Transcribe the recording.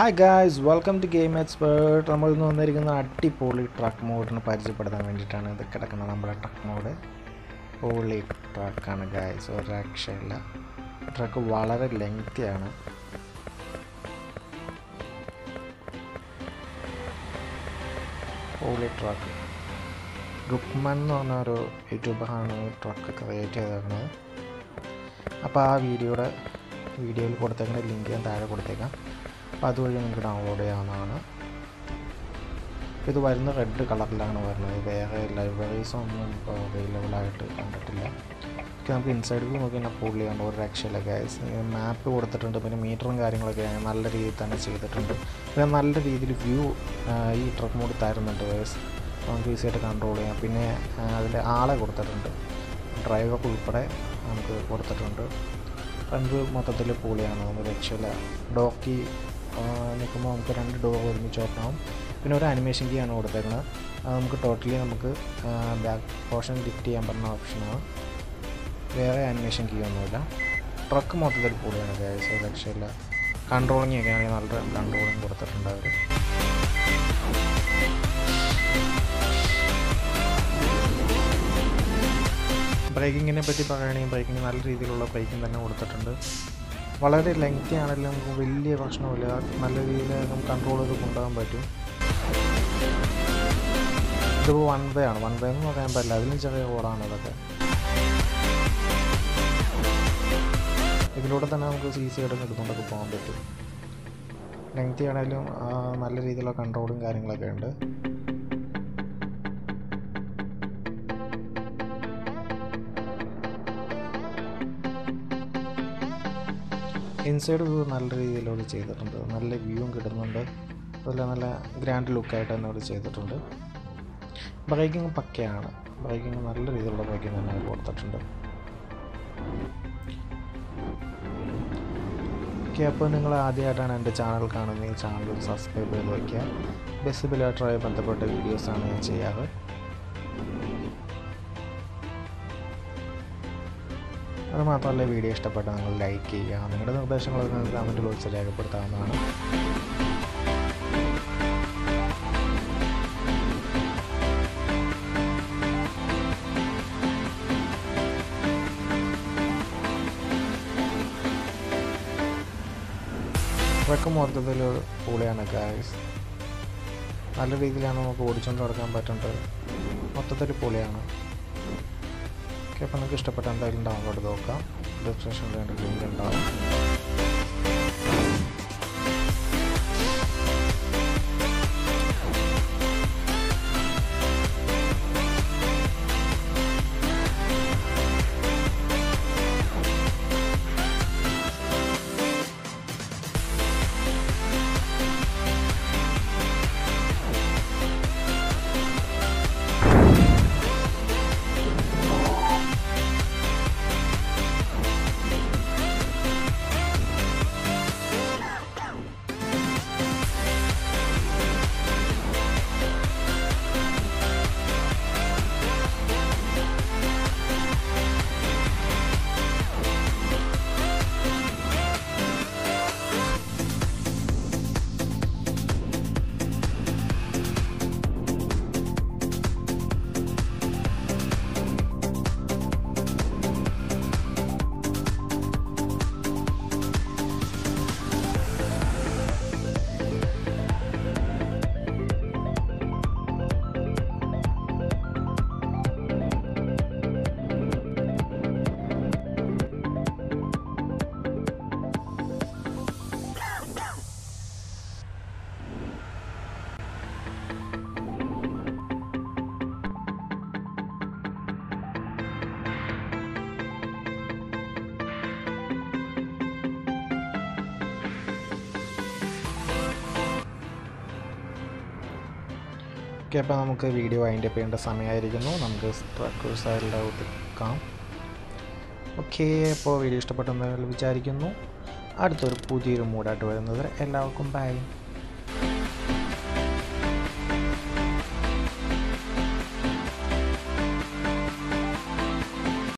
hi guys welcome to game expert നമ്മൾ ഇന്ന് വന്നിരിക്കുന്ന അടിപൊളി ട്രക്ക് മോഡിന് പരിചയപ്പെടുത്താൻ വേണ്ടിയിട്ടാണ് ഇത് കിടക്കുന്നത് നമ്മുടെ ട്രക്ക് മോഡ് പൊളി ട്രക്കാണ് ഗായ്സ് ഒരു രക്ഷയില്ല ട്രക്ക് വളരെ ലെങ്തിയാണ് പൊളി ട്രക്ക് റുക്മൻ എന്ന് പറഞ്ഞ ഒരു യൂട്യൂബറാണ് ഈ ട്രക്ക് ക്രിയേറ്റ് ചെയ്തേക്കുന്നത് അപ്പോൾ ആ വീഡിയോയുടെ വീഡിയോയിൽ കൊടുത്തേക്കുന്ന ലിങ്ക് ഞാൻ താഴെ കൊടുത്തേക്കാം അപ്പോൾ അതുവഴി നിങ്ങൾക്ക് ഡൗൺലോഡ് ചെയ്യാവുന്നതാണ് ഇത് വരുന്ന റെഡ് കളറിലാണ് വരുന്നത് വേറെ ലൈബ്രറീസും ഒന്നും ഇപ്പോൾ അവൈലബിൾ ആയിട്ട് കണ്ടിട്ടില്ല ഒക്കെ നമുക്ക് ഇൻസൈഡ് വ്യൂ നോക്കി കഴിഞ്ഞാൽ പൊള്ളിയാണ് ഒരു രക്ഷയില്ല ഗ്യാസ് മാപ്പ് കൊടുത്തിട്ടുണ്ട് പിന്നെ മീറ്ററും കാര്യങ്ങളൊക്കെ നല്ല രീതിയിൽ തന്നെ ചെയ്തിട്ടുണ്ട് പിന്നെ നല്ല രീതിയിൽ വ്യൂ ഈ ട്രക്ക് മോഡ് തരുന്നുണ്ട് ഗ്യാസ് നമുക്ക് ഈസി ആയിട്ട് കൺട്രോൾ ചെയ്യാം പിന്നെ അതിൻ്റെ ആളെ കൊടുത്തിട്ടുണ്ട് ഡ്രൈവർ ഉൾപ്പെടെ നമുക്ക് കൊടുത്തിട്ടുണ്ട് ഫ്രണ്ട് മൊത്തത്തിൽ പൊളിയാണ് നമുക്ക് രക്ഷയില്ല ഡോക്കി നിൽക്കുമ്പോൾ നമുക്ക് രണ്ട് ഡോർ ഒരുമിച്ച് ഓപ്പൺ ആവും പിന്നെ ഒരു അനിമേഷൻ കീ ആണ് കൊടുത്തേക്കുന്നത് അത് നമുക്ക് ടോട്ടലി നമുക്ക് ബാക്ക് പോർഷൻ ലിഫ്റ്റ് ചെയ്യാൻ പറ്റുന്ന ഓപ്ഷനാണ് വേറെ അനിമേഷൻ കീ ഒന്നുമില്ല ട്രക്ക് മൊത്തത്തിൽ പൊളിയാണ് ഗ്യാസ് രക്ഷയില്ല കൺട്രോളിങ് ഒക്കെ ആണെങ്കിൽ നല്ല കൺട്രോളിങ് കൊടുത്തിട്ടുണ്ട് അവർ ബ്രേക്കിങ്ങിനെ പറ്റി പറയുകയാണെങ്കിൽ ബ്രേക്കിംഗ് നല്ല രീതിയിലുള്ള ബ്രേക്കിംഗ് തന്നെ കൊടുത്തിട്ടുണ്ട് വളരെ ലെങ്തി ആണെങ്കിലും നമുക്ക് വലിയ പ്രശ്നമില്ല നല്ല രീതിയിൽ നമുക്ക് കൺട്രോൾ ചെയ്ത് കൊണ്ടുപോകാൻ പറ്റും ഇതിപ്പോൾ വൺ വേ ആണ് വൺ വേ എന്ന് പറയാൻ പറ്റില്ല അതിലും ചെറിയ റോഡാണ് ഇതൊക്കെ ഇതിലൂടെ തന്നെ നമുക്ക് സി സി ആയിട്ട് എടുത്തുകൊണ്ടൊക്കെ പോകാൻ പറ്റും ലെങ്തി ആണെങ്കിലും നല്ല രീതിയിലുള്ള കൺട്രോളും കാര്യങ്ങളൊക്കെ ഉണ്ട് ഇൻസൈഡ് വ്യൂ നല്ല രീതിയിൽ അവിടെ ചെയ്തിട്ടുണ്ട് നല്ല വ്യൂവും കിട്ടുന്നുണ്ട് അതുപോലെ നല്ല ഗ്രാൻഡ് ലുക്കായിട്ട് തന്നെ അവിടെ ചെയ്തിട്ടുണ്ട് ബ്രേക്കിംഗ് പക്കയാണ് ബ്രേക്കിംഗ് നല്ല രീതിയിലുള്ള ബ്രേക്കിംഗ് തന്നെ അവർ കൊടുത്തിട്ടുണ്ട് ഓക്കെ അപ്പോൾ നിങ്ങൾ ആദ്യമായിട്ടാണ് എൻ്റെ ചാനൽ കാണുന്നത് ഈ ചാനൽ സബ്സ്ക്രൈബ് ചെയ്ത് വയ്ക്കുക ബസ് ബിലാറ്ററുമായി ബന്ധപ്പെട്ട വീഡിയോസാണ് ഞാൻ ചെയ്യാറ് അത് മാത്രമല്ല വീഡിയോ ഇഷ്ടപ്പെട്ടാൽ നിങ്ങൾ ലൈക്ക് ചെയ്യുക നിങ്ങളുടെ നിർദ്ദേശങ്ങളൊക്കെ നിങ്ങൾക്ക് കമൻറ്റിൽ വെച്ച് രേഖപ്പെടുത്താവുന്നതാണ് ട്രക്ക് മൊത്തത്തിൽ പൊളിയാണ് ഗായ്സ് നല്ല രീതിയിലാണ് നമുക്ക് ഓടിച്ചുകൊണ്ട് നടക്കാൻ പറ്റുന്നത് മൊത്തത്തിൽ പൊളിയാണ് ഓക്കെ അപ്പോൾ നിങ്ങൾക്ക് ഇഷ്ടപ്പെട്ട എന്തായാലും ഡൗൺലോഡ് നോക്കാം ഡിസ്ക്രിപ്ഷനിൽ എൻ്റെ ലിങ്ക് ഉണ്ടാവും ഓക്കെ അപ്പോൾ നമുക്ക് വീഡിയോ വൈൻഡ് അപ്പ് ചെയ്യേണ്ട സമയമായിരിക്കുന്നു നമുക്ക് ട്രക്ക് സൈഡിൻ്റെ ഒതുക്കാം ഓക്കെ അപ്പോൾ വീഡിയോ ഇഷ്ടപ്പെട്ടെന്ന് വിചാരിക്കുന്നു അടുത്തൊരു പുതിയൊരു മൂഡായിട്ട് വരുന്നത് എല്ലാവർക്കും ബൈ